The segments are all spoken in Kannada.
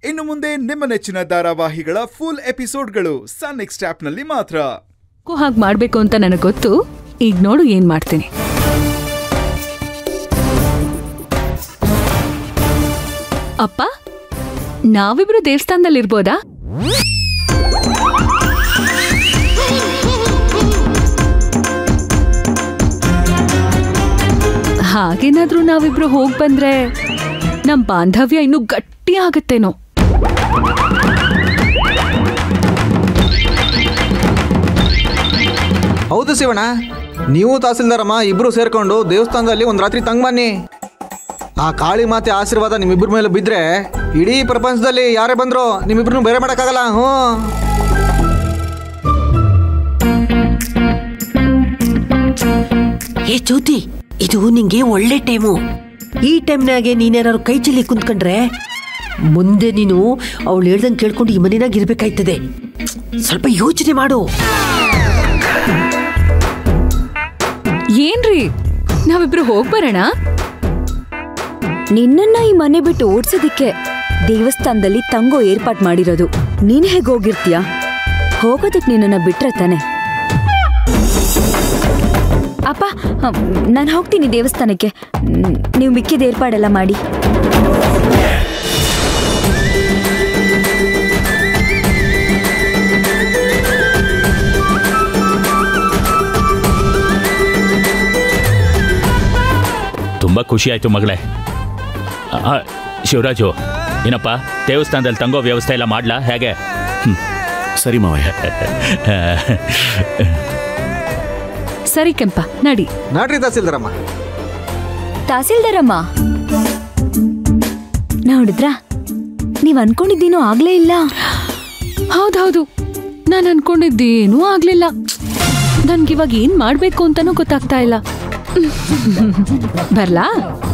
ಇನ್ನು ಮುಂದೆ ನಿಮ್ಮ ನೆಚ್ಚಿನ ಧಾರಾವಾಹಿಗಳ ಫುಲ್ ಎಪಿಸೋಡ್ಗಳು ಸನ್ ನೆಕ್ಸ್ಟ್ ಆಪ್ನಲ್ಲಿ ಮಾತ್ರ ಹಾಗೆ ಮಾಡ್ಬೇಕು ಅಂತ ನನಗೆ ಗೊತ್ತು ಈಗ ನೋಡು ಏನ್ ಮಾಡ್ತೀನಿ ಅಪ್ಪ ನಾವಿಬ್ರು ದೇವಸ್ಥಾನದಲ್ಲಿ ಇರ್ಬೋದಾ ಹಾಗೇನಾದ್ರೂ ನಾವಿಬ್ರು ಹೋಗ್ ಬಂದ್ರೆ ನಮ್ ಬಾಂಧವ್ಯ ಇನ್ನೂ ಗಟ್ಟಿ ಆಗತ್ತೇನೋ ಹೌದು ಶಿವಣ್ಣ ನೀವು ತಹಸೀಲ್ದಾರಮ್ಮ ಇಬ್ರು ಸೇರ್ಕೊಂಡು ದೇವಸ್ಥಾನದಲ್ಲಿ ಒಂದು ರಾತ್ರಿ ತಂಗ್ ಬನ್ನಿ ಆ ಕಾಳಿ ಮಾತೆ ಆಶೀರ್ವಾದ ನಿಮ್ಮಿಬ್ಬರ ಮೇಲೆ ಬಿದ್ದರೆ ಇಡೀ ಪ್ರಪಂಚದಲ್ಲಿ ಯಾರೇ ಬಂದ್ರು ನಿಮ್ಮಿಬ್ರನ್ನೂ ಬೇರೆ ಮಾಡೋಕ್ಕಾಗಲ್ಲ ಹ್ಞೂ ಏ ಜ್ಯೋತಿ ಇದು ನಿಂಗೆ ಒಳ್ಳೆ ಟೈಮು ಈ ಟೈಮ್ನಾಗೆ ನೀನೇನಾದ್ರು ಕೈ ಚೆಲ್ಲಿ ಕುಂತ್ಕೊಂಡ್ರೆ ಮುಂದೆ ನೀನು ಅವಳು ಹೇಳ್ದಂಗೆ ಕೇಳ್ಕೊಂಡು ಈ ಮನೆನಾಗ ಇರ್ಬೇಕಾಯ್ತದೆ ಸ್ವಲ್ಪ ಯೋಚನೆ ಮಾಡು ಏನ್ರಿ ನಾವಿಬ್ರು ಹೋಗ್ ಬರೋಣ ನಿನ್ನನ್ನ ಈ ಮನೆ ಬಿಟ್ಟು ಓಡ್ಸೋದಿಕ್ಕೆ ದೇವಸ್ಥಾನದಲ್ಲಿ ತಂಗೋ ಏರ್ಪಾಟ್ ಮಾಡಿರೋದು ನೀನ್ ಹೇಗ್ ಹೋಗಿರ್ತೀಯ ಹೋಗೋದಕ್ ನಿನ್ನನ್ನ ಬಿಟ್ರೆ ತಾನೆ ಅಪ್ಪ ನಾನು ಹೋಗ್ತೀನಿ ದೇವಸ್ಥಾನಕ್ಕೆ ಮ್, ನೀವು ಮಿಕ್ಕಿದ ಏರ್ಪಾಡೆಲ್ಲ ಮಾಡಿ ತುಂಬ ಖುಷಿ ಆಯಿತು ಮಗಳೇ ಆ, ಶಿವರಾಜು ಏನಪ್ಪ ದೇವಸ್ಥಾನದಲ್ಲಿ ತಂಗೋ ವ್ಯವಸ್ಥೆ ಎಲ್ಲ ಮಾಡ್ಲಾ ಹೇಗೆ ಸರಿ ಮಾವಯ್ಯ ಸರಿ ಕೆಂಪ ನಡಿ ನಾಟ್ರಿ ತಹಸೀಲ್ದಾರಮ್ಮ ತಹಸೀಲ್ದಾರಮ್ಮ ನೋಡಿದ್ರಾ ನೀವ್ ಅನ್ಕೊಂಡಿದ್ದೀನೋ ಆಗ್ಲೇ ಇಲ್ಲ ಹೌದೌದು ನಾನು ಅನ್ಕೊಂಡಿದ್ದೇನೂ ಆಗ್ಲಿಲ್ಲ ನನ್ಗಿವಾಗ ಏನ್ ಮಾಡ್ಬೇಕು ಅಂತಾನೂ ಗೊತ್ತಾಗ್ತಾ ಇಲ್ಲ ಬರ್ಲಾ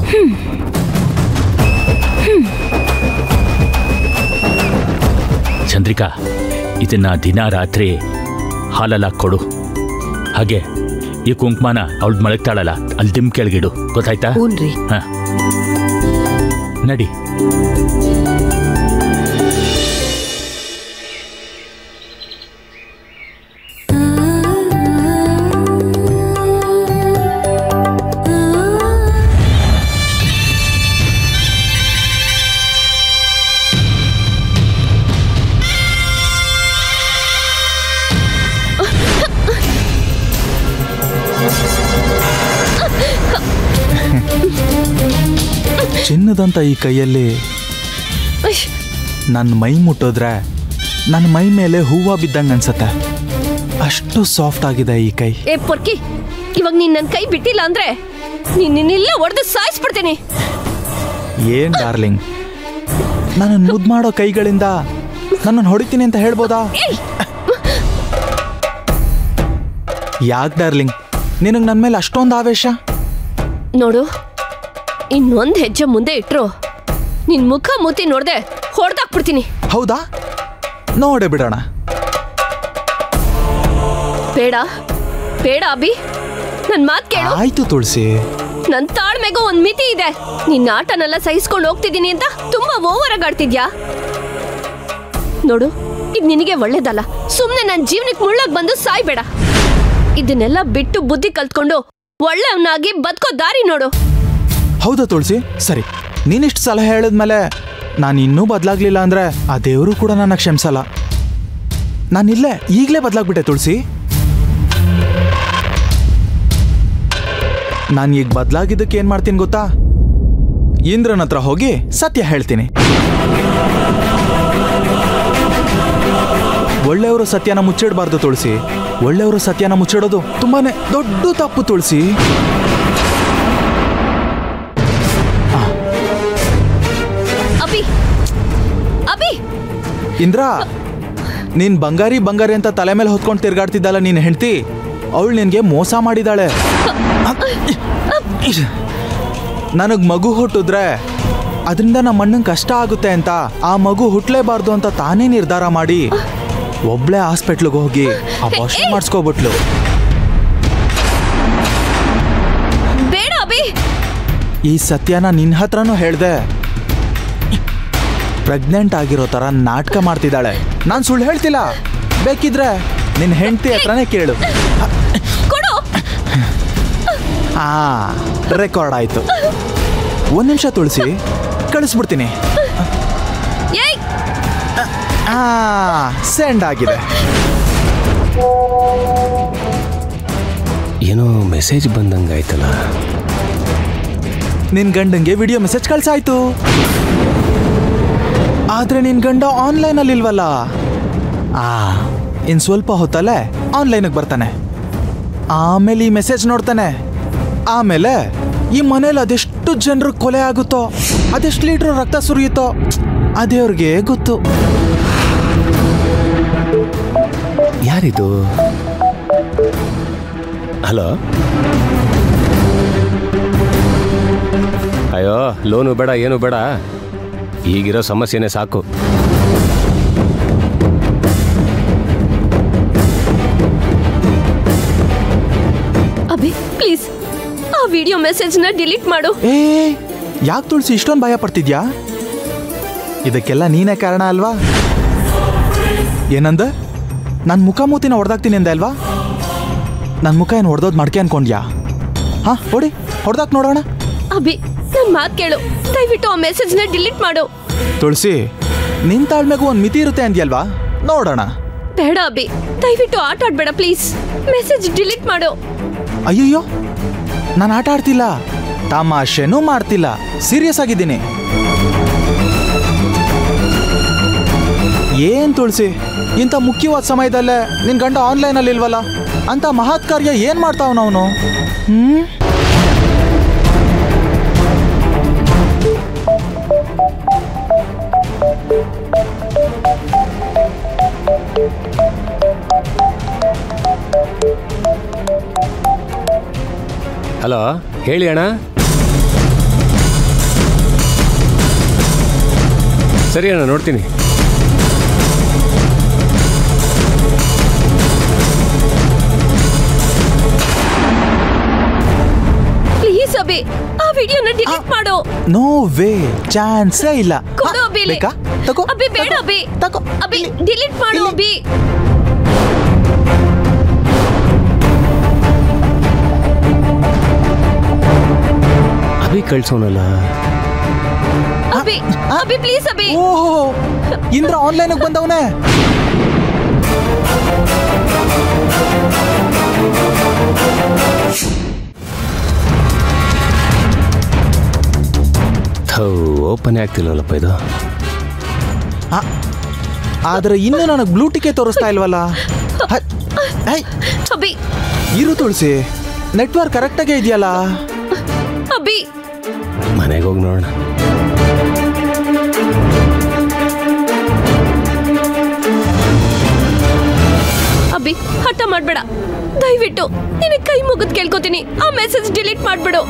ಚಂದ್ರಿಕಾ ಇದನ್ನ ದಿನ ರಾತ್ರಿ ಹಾಲಲ್ಲ ಕೊಡು ಹಾಗೆ ಈ ಕುಂಕುಮನ ಅವಳು ಮಲಗ್ತಾಳಲ್ಲ ಅಲ್ಲಿ ದಿಮ್ ಕೆಳಗಿಡು ಗೊತ್ತಾಯ್ತಾ ಹ್ಞೂನ್ರಿ ಹಾ ನಡಿ ಚಿನ್ನದಂತ ಈ ಕೈಯಲ್ಲಿ ನನ್ನ ಮೈ ಮುಟ್ಟೋದ್ರೆ ನನ್ನ ಮೈ ಮೇಲೆ ಹೂವ ಬಿದ್ದಂಗೆ ಅನ್ಸತ್ತೆ ಅಷ್ಟು ಸಾಫ್ಟ್ ಆಗಿದೆ ಈ ಕೈ ಏ ಪೊರ್ಕಿ ಇವಾಗ ನೀನ್ ನನ್ ಕೈ ಬಿಟ್ಟಿಲ್ಲ ಅಂದ್ರೆ ನೀನ್ ನಿನ್ನೆಲ್ಲ ಹೊಡೆದು ಸಾಯಿಸ್ಬಿಡ್ತೀನಿ ಏನ್ ಡಾರ್ಲಿಂಗ್ ನನ್ನ ಮುದ್ದು ಮಾಡೋ ಕೈಗಳಿಂದ ನನ್ನನ್ನು ಹೊಡಿತೀನಿ ಅಂತ ಹೇಳ್ಬೋದಾ ಯಾಕೆ ಡಾರ್ಲಿಂಗ್ ನಿನಗೆ ನನ್ನ ಮೇಲೆ ಅಷ್ಟೊಂದು ಆವೇಶ ನೋಡು ಇನ್ನೊಂದ್ ಹೆಜ್ಜೆ ಮುಂದೆ ಇಟ್ರು ನಿನ್ ಮುಖ ಮೂತಿ ನೋಡ್ದೆ ಹೊಡೆದಾಕ್ಬಿಡ್ತೀನಿ ಹೌದಾ ನೋಡೆ ಬಿಡೋಣ ಬೇಡ ಬೇಡ ಅಭಿ ನನ್ ಮಾತ್ ಕೇಳು ಆಯ್ತು ತುಳಸಿ ನನ್ ತಾಳ್ಮೆಗೂ ಒಂದ್ ಮಿತಿ ಇದೆ ನಿನ್ನ ಆಟನೆಲ್ಲ ಸಹಿಸ್ಕೊಂಡು ಹೋಗ್ತಿದ್ದೀನಿ ಅಂತ ತುಂಬಾ ಓವರ್ ಆಗಿ ಆಡ್ತಿದ್ಯಾ ನೋಡು ಇದ್ ನಿನಗೆ ಒಳ್ಳೇದಲ್ಲ ಸುಮ್ನೆ ನನ್ ಜೀವನಕ್ಕೆ ಮುಳ್ಳಾಗ್ ಬಂದು ಸಾಯ್ಬೇಡ ಇದನ್ನೆಲ್ಲ ಬಿಟ್ಟು ಬುದ್ಧಿ ಕಲ್ತ್ಕೊಂಡು ಒಳ್ಳೆಯವನಾಗಿ ಬದುಕೋ ದಾರಿ ನೋಡು ಹೌದಾ ತುಳಸಿ ಸರಿ ನೀನಿಷ್ಟು ಸಲಹೆ ಹೇಳಿದ್ಮೇಲೆ ನಾನು ಇನ್ನೂ ಬದಲಾಗ್ಲಿಲ್ಲ ಅಂದ್ರೆ ಆ ದೇವರು ಕೂಡ ನನ್ನ ಕ್ಷಮಿಸಲ್ಲ ನಾನಿಲ್ಲೇ ಈಗಲೇ ಬದಲಾಗ್ಬಿಟ್ಟೆ ತುಳಸಿ ನಾನು ಈಗ ಬದಲಾಗಿದ್ದಕ್ಕೆ ಏನು ಮಾಡ್ತೀನಿ ಗೊತ್ತಾ ಇಂದ್ರನ ಹತ್ರ ಹೋಗಿ ಸತ್ಯ ಹೇಳ್ತೀನಿ ಒಳ್ಳೆಯವರು ಸತ್ಯನ ಮುಚ್ಚಿಡಬಾರ್ದು ತುಳಸಿ ಒಳ್ಳೆಯವರು ಸತ್ಯನ ಮುಚ್ಚಿಡೋದು ತುಂಬಾನೇ ದೊಡ್ಡ ತಪ್ಪು ತುಳಸಿ ಅಭಿ ಅಭಿ ಇಂದ್ರ ನೀನ್ ಬಂಗಾರಿ ಬಂಗಾರಿ ಅಂತ ತಲೆ ಮೇಲೆ ಹೊತ್ಕೊಂಡು ತಿರ್ಗಾಡ್ತಿದ್ದಲ್ಲ ನೀನ್ ಹೆಂಡ್ತಿ ಅವಳು ನಿನ್ಗೆ ಮೋಸ ಮಾಡಿದಾಳೆ ನನಗ್ ಮಗು ಹುಟ್ಟಿದ್ರೆ ಅದರಿಂದ ನಮ್ಮ ಅಣ್ಣಂಗೆ ಕಷ್ಟ ಆಗುತ್ತೆ ಅಂತ ಆ ಮಗು ಹುಟ್ಲೇಬಾರ್ದು ಅಂತ ತಾನೇ ನಿರ್ಧಾರ ಮಾಡಿ ಒಬ್ಳೆ ಹಾಸ್ಪಿಟ್ಲಿಗೆ ಹೋಗಿ ಅಬಾರ್ಷನ್ ಮಾಡಿಸ್ಕೋಬಿಟ್ಲು ಬೇಡ ಅಭಿ ಈ ಸತ್ಯನ ನಿನ್ನ ಹತ್ರನೂ ಹೇಳ್ದೆ ಪ್ರೆಗ್ನೆಂಟ್ ಆಗಿರೋ ಥರ ನಾಟಕ ಮಾಡ್ತಿದ್ದಾಳೆ ನಾನು ಸುಳ್ಳು ಹೇಳ್ತಿಲ್ಲ ಬೇಕಿದ್ರೆ ನಿನ್ನ ಹೆಂಡತಿ ಹತ್ರನೇ ಕೇಳು ಕೊಡು ಆ ರೆಕಾರ್ಡ್ ಆಯ್ತು ಒಂದು ನಿಮಿಷ ತುಳಸಿ ಕಳಿಸ್ಬಿಡ್ತೀನಿ ಏಯ್ ಆ ಸೆಂಡ್ ಆಗಿದೆ ಏನೋ ಮೆಸೇಜ್ ಬಂದಂಗಾಯ್ತಲ್ಲ ನಿನ್ ಗಂಡಂಗೆ ವಿಡಿಯೋ ಮೆಸೇಜ್ ಕಳ್ಸಾಯ್ತು ಆದ್ರೆ ನಿನ್ ಗಂಡ ಆನ್ಲೈನ್ ಅಲ್ಲಿ ಇಲ್ವಲ್ಲ ಆ ಇನ್ ಸ್ವಲ್ಪ ಹೊತ್ತಲ್ಲೇ ಆನ್ಲೈನ್ಗೆ ಬರ್ತಾನೆ ಆಮೇಲೆ ಈ ಮೆಸೇಜ್ ನೋಡ್ತಾನೆ ಆಮೇಲೆ ಈ ಮನೇಲಿ ಅದೆಷ್ಟು ಜನರು ಕೊಲೆ ಆಗುತ್ತೋ ಅದೆಷ್ಟು ಲೀಟ್ರ್ ರಕ್ತ ಸುರಿಯುತ್ತೋ ಅದೇವ್ರಿಗೆ ಗೊತ್ತು ಯಾರಿದು ಹಲೋ ಅಯ್ಯೋ ಲೋನು ಬೇಡ ಏನು ಬೇಡ ಈಗಿರೋ ಸಮಸ್ಯೆನೇ ಸಾಕು ಅಭಿ ಪ್ಲೀಸ್ ಆ ವಿಡಿಯೋ ಮೆಸೇಜ್ನ ಡಿಲೀಟ್ ಮಾಡು ಏ ಯಾಕೆ ತುಳಸಿ ಇಷ್ಟೊಂದು ಭಯ ಪಡ್ತಿದ್ಯಾ ಇದಕ್ಕೆಲ್ಲ ನೀನೇ ಕಾರಣ ಅಲ್ವಾ ಏನಂದ ನನ್ನ ಮುಖ ಮೂತಿನ ಹೊಡೆದಾಕ್ತೀನಿ ಅಂದೆ ಅಲ್ವಾ ನನ್ನ ಮುಖ ಏನು ಹೊಡೆದೋದು ಮಡ್ಕೆ ಅನ್ಕೊಂಡ್ಯಾ ಹಾ ಹೊಡಿ ಹೊಡೆದಾಕ್ ನೋಡೋಣ ಅಭಿ ನನ್ ಮಾತ್ ಕೇಳು ದಯವಿಟ್ಟು ಆ ಮೆಸೇಜ್ನ ಡಿಲೀಟ್ ಮಾಡು ತುಳಸಿ ನಿನ್ ತಾಳ್ಮೆಗೂ ಒಂದು ಮಿತಿ ಇರುತ್ತೆ ಅಂದ್ಯಲ್ವಾ ನೋಡೋಣ ಬೇಡ ಅಭಿ ದಯವಿಟ್ಟು ಆಟ ಆಡ್ಬೇಡ ಪ್ಲೀಸ್ ಮೆಸೇಜ್ ಡಿಲೀಟ್ ಮಾಡು ಅಯ್ಯಯ್ಯೋ ನಾನು ಆಟ ಆಡ್ತಿಲ್ಲ ತಮಾಷೆನೂ ಮಾಡ್ತಿಲ್ಲ ಸೀರಿಯಸ್ ಆಗಿದ್ದೀನಿ ಏನ್ ತುಳಸಿ ಇಂಥ ಮುಖ್ಯವಾದ ಸಮಯದಲ್ಲೇ ನಿನ್ ಗಂಡ ಆನ್ಲೈನಲ್ಲಿ ಇಲ್ವಲ್ಲ ಅಂತ ಮಹತ್ ಕಾರ್ಯ ಏನ್ ಮಾಡ್ತಾವನವನು ಹ್ಮ್ ಹಲೋ ಹೇಳಿ ಅಣ್ಣ ಸರಿ ಅಣ್ಣ ನೋಡ್ತೀನಿ ಪ್ಲೀಸ್ ಅಭಿ ಆ ವಿಡಿಯೋನ ಡಿಲೀಟ್ ಮಾಡು ನೋ ವೇ ಚಾನ್ಸೇ ಇಲ್ಲ ಕೊಡು ಹಾ, ಅಭಿ ಬೇಕಾ ತಗೋ ಅಭಿ ಬೇಡ ತಗೋ, ಅಭಿ ತಗೋ ಅಭಿ ಡಿಲೀಟ್ ಮಾಡು ಅಭಿ ಅಭಿ ಕಳ್ಸೋನಲ್ಲ ಅಭಿ ಅಭಿ ಪ್ಲೀಸ್ ಅಭಿ ಓಹೋ ಇಂದ್ರ ಆನ್ಲೈನ್ಗೆ ಬಂದವನೇ ಥೂ ಓಪನ್ ಆಗ್ತಿಲ್ವಲ್ಲಪ್ಪ ಇದು ಆದ್ರೆ ಇನ್ನು ನನಗೆ ಬ್ಲೂ ಟಿಕೆ ತೋರಿಸ್ತಾ ಇಲ್ವಲ್ಲ ಹ- ಹೈ, ಅಭಿ ಇರು ತುಳಸಿ ನೆಟ್ವರ್ಕ್ ಕರೆಕ್ಟಾಗೇ ಇದೆಯಲ್ಲ ಅಭಿ ಮನೆಗೆ ಹೋಗಿ ನೋಡೋಣ ಅಭಿ ಹಠ ಮಾಡ್ಬೇಡ ದಯವಿಟ್ಟು ನಿನಗೆ ಕೈ ಮುಗಿದ್ ಕೇಳ್ಕೊತೀನಿ ಆ ಮೆಸೇಜ್ ಡಿಲೀಟ್ ಮಾಡ್ಬಿಡು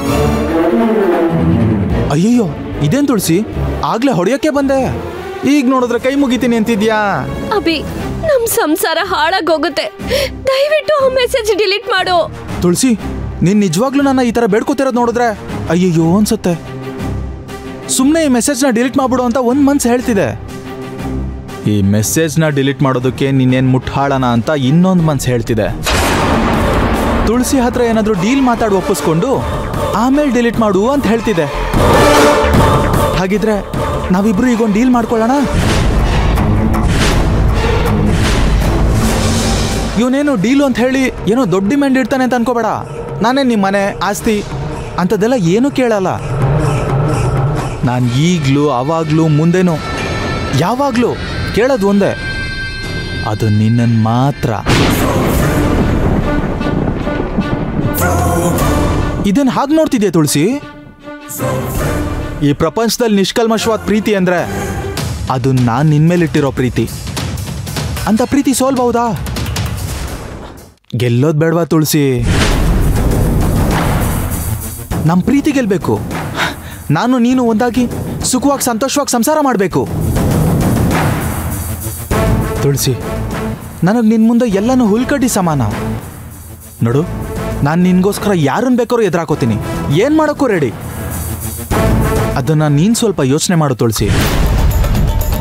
ಅಯ್ಯಯ್ಯೋ ಇದೇನ್ ತುಳಸಿ ಆಗ್ಲೇ ಹೊಡೆಯೋಕೆ ಬಂದೆ ಈಗ ನೋಡಿದ್ರೆ ಕೈ ಮುಗಿತೀನಿ ಅಂತಿದ್ಯಾ ಅಭಿ ನಮ್ ಸಂಸಾರ ಹಾಳಾಗೋಗುತ್ತೆ ದಯವಿಟ್ಟು ಆ ಮೆಸೇಜ್ ಡಿಲೀಟ್ ಮಾಡು ತುಳಸಿ ನೀನ್ ನಿಜವಾಗ್ಲೂ ನನ್ನ ಈ ತರ ಬೇಡ್ಕೋತಿರೋದು ನೋಡಿದ್ರೆ ಅಯ್ಯಯ್ಯೋ ಅನ್ಸುತ್ತೆ ಸುಮ್ಮನೆ ಈ ಮೆಸೇಜ್ನ ಡಿಲೀಟ್ ಮಾಡ್ಬಿಡು ಅಂತ ಒಂದ್ ಮನ್ಸು ಹೇಳ್ತಿದೆ ಈ ಮೆಸೇಜ್ನ ಡಿಲೀಟ್ ಮಾಡೋದಕ್ಕೆ ನೀನೇನ್ ಮುಟ್ಟಾಳನ ಅಂತ ಇನ್ನೊಂದು ಮನ್ಸು ಹೇಳ್ತಿದೆ ತುಳಸಿ ಹತ್ರ ಏನಾದ್ರೂ ಡೀಲ್ ಮಾತಾಡಿ ಒಪ್ಪಿಸ್ಕೊಂಡು ಆಮೇಲೆ ಡಿಲೀಟ್ ಮಾಡು ಅಂತ ಹೇಳ್ತಿದೆ ಹಾಗಿದ್ರೆ ನಾವಿಬ್ರು ಈಗ ಒಂದು ಡೀಲ್ ಮಾಡ್ಕೊಳ್ಳೋಣ ಇವನೇನು ಡೀಲು ಅಂತ ಹೇಳಿ ಏನೋ ದೊಡ್ಡ ಡಿಮ್ಯಾಂಡ್ ಇಡ್ತಾನೆ ಅಂತ ಅನ್ಕೋಬೇಡ ನಾನೇ ನಿಮ್ಮ ಮನೆ ಆಸ್ತಿ ಅಂಥದ್ದೆಲ್ಲ ಏನೂ ಕೇಳಲ್ಲ ನಾನು ಈಗಲೂ ಅವಾಗಲೂ ಮುಂದೆನೂ ಯಾವಾಗಲೂ ಕೇಳೋದು ಒಂದೇ ಅದು ನಿನ್ನನ್ನು ಮಾತ್ರ ಇದನ್ನು ಹಾಗೆ ನೋಡ್ತಿದ್ಯಾ ತುಳಸಿ ಈ ಪ್ರಪಂಚದಲ್ಲಿ ನಿಷ್ಕಲ್ಮಶವಾದ ಪ್ರೀತಿ ಅಂದ್ರೆ ಅದು ನಾನು ನಿನ್ಮೇಲಿಟ್ಟಿರೋ ಪ್ರೀತಿ ಅಂತ ಪ್ರೀತಿ ಸೋಲ್ಬಹುದಾ ಗೆಲ್ಲೋದ್ ಬೇಡವಾ ತುಳಸಿ ನಮ್ಮ ಪ್ರೀತಿ ಗೆಲ್ಬೇಕು ನಾನು ನೀನು ಒಂದಾಗಿ ಸುಖವಾಗಿ ಸಂತೋಷವಾಗಿ ಸಂಸಾರ ಮಾಡಬೇಕು ತುಳಸಿ ನನಗೆ ನಿನ್ನ ಮುಂದೆ ಎಲ್ಲನೂ ಹುಲ್ಕಡ್ಡಿ ಸಮಾನ ನೋಡು ನಾನು ನಿನ್ಗೋಸ್ಕರ ಯಾರನ್ನ ಬೇಕಾದ್ರೂ ಎದುರಾಕೋತೀನಿ ಏನು ಮಾಡೋಕ್ಕೂ ರೆಡಿ ಅದನ್ನ ನೀನು ಸ್ವಲ್ಪ ಯೋಚನೆ ಮಾಡು ತುಳಸಿ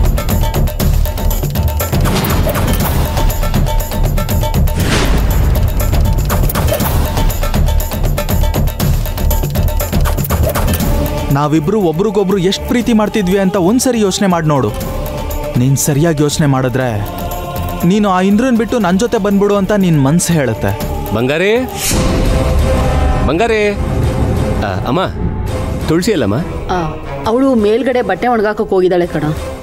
ನಾವಿಬ್ರು ಒಬ್ರಿಗೊಬ್ರು ಎಷ್ಟು ಪ್ರೀತಿ ಮಾಡ್ತಿದ್ವಿ ಅಂತ ಒಂದ್ಸರಿ ಯೋಚನೆ ಮಾಡಿ ನೋಡು ನೀನ್ ಸರಿಯಾಗಿ ಯೋಚನೆ ಮಾಡಿದ್ರೆ ನೀನು ಆ ಇಂದ್ರನ್ ಬಿಟ್ಟು ನನ್ನ ಜೊತೆ ಬಂದ್ಬಿಡು ಅಂತ ನಿನ್ ಮನ್ಸು ಹೇಳುತ್ತೆ ಬಂಗಾರಿ ಬಂಗಾರಿ ಆ, ಅಮ್ಮ ತುಳಸಿ ಅಲ್ಲಮ್ಮ ಅವಳು ಮೇಲ್ಗಡೆ ಬಟ್ಟೆ ಒಣಗಾಕಕ್ ಹೋಗಿದ್ದಾಳೆ ಕಣ